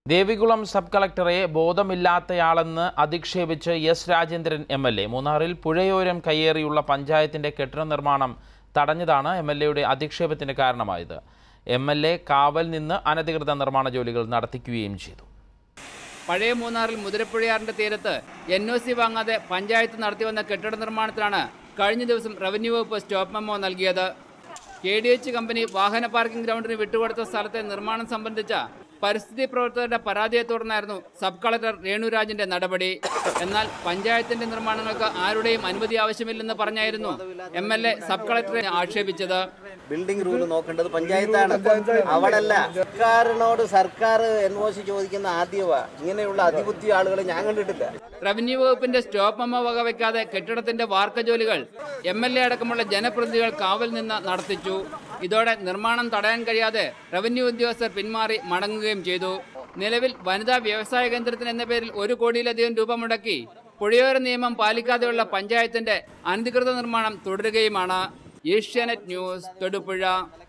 Devikulam sub കളക്ടറെ ബോധമില്ലാത്തയാളെന്ന് അധിക്ഷേപിച്ച് S Rajendran M L A മൂന്നാറിൽ പുഴയോരം കയ്യേറിയുള്ള പഞ്ചായത്തിന്റെ കെട്ടിട നിർമ്മാണം തടഞ്ഞതാണ് എം എൽ എയുടെ അധിക്ഷേപത്തിന് കാരണമായത് എം എൽ എ കാവൽ നിന്ന് അനധികൃത നിർമ്മാണ ജോലികൾ നടത്തിക്കുകയും ചെയ്തു പഴയ മൂന്നാറിൽ മുതിരപ്പുഴയാറിന്റെ തീരത്ത് എൻ ഒ സി വാങ്ങാതെ പഞ്ചായത്ത് നടത്തിവന്ന കെട്ടിട നിർമ്മാണത്തിലാണ് കഴിഞ്ഞ ദിവസം റവന്യൂ വകുപ്പ് സ്റ്റോപ്പ് മെമ്മോ നൽകിയത് കെ ഡി എച്ച് കമ്പനി വാഹന പാർക്കിംഗ് ഗ്രൗണ്ടിന് വിട്ടുകൊടുത്ത സ്ഥലത്തെ നിർമ്മാണം സംബന്ധിച്ച പരിസ്ഥിതി പ്രവർത്തകരുടെ പരാതിയെ തുടർന്നായിരുന്നു സബ് കളക്ടർ രേണുരാജിന്റെ നടപടി എന്നാൽ പഞ്ചായത്തിന്റെ നിർമ്മാണങ്ങൾക്ക് ആരുടെയും അനുമതി ആവശ്യമില്ലെന്ന് പറഞ്ഞായിരുന്നു എം എൽ എ സബ് കളക്ടറെ ആക്ഷേപിച്ചത് ബിൽഡിംഗ് റൂൾ നോക്കേണ്ടത് പഞ്ചായത്താണ് അവിടല്ല സർക്കാരിനോട് സർക്കാർ എൻ ഒ സി ചോദിക്കുന്ന ആദ്യമാ ഇങ്ങനെയുള്ള അതിബുദ്ധി ആളുകളെ ഞാൻ കണ്ടിട്ടില്ല റവന്യൂ വകുപ്പിന്റെ സ്റ്റോപ്പ് മെമ്മോ വകവയ്ക്കാതെ കെട്ടിടത്തിന്റെ വാർക്ക ജോലികൾ എം എൽ എ അടക്കമുള്ള ജനപ്രതിനിധികൾ കാവൽ നിന്ന് നടത്തിച്ചു ഇതോടെ നിർമ്മാണം തടയാൻ കഴിയാതെ റവന്യൂ ഉദ്യോഗസ്ഥർ പിന്മാറി മടങ്ങുകയും ചെയ്തു നിലവിൽ വനിതാ വ്യവസായ കേന്ദ്രത്തിന് എന്ന പേരിൽ ഒരു കോടിയിലധികം രൂപ മുടക്കി പുഴയോര നിയമം പാലിക്കാതെയുള്ള പഞ്ചായത്തിന്റെ അനധികൃത നിർമ്മാണം തുടരുകയുമാണ് ഏഷ്യാനെറ്റ് ന്യൂസ് തൊടുപുഴ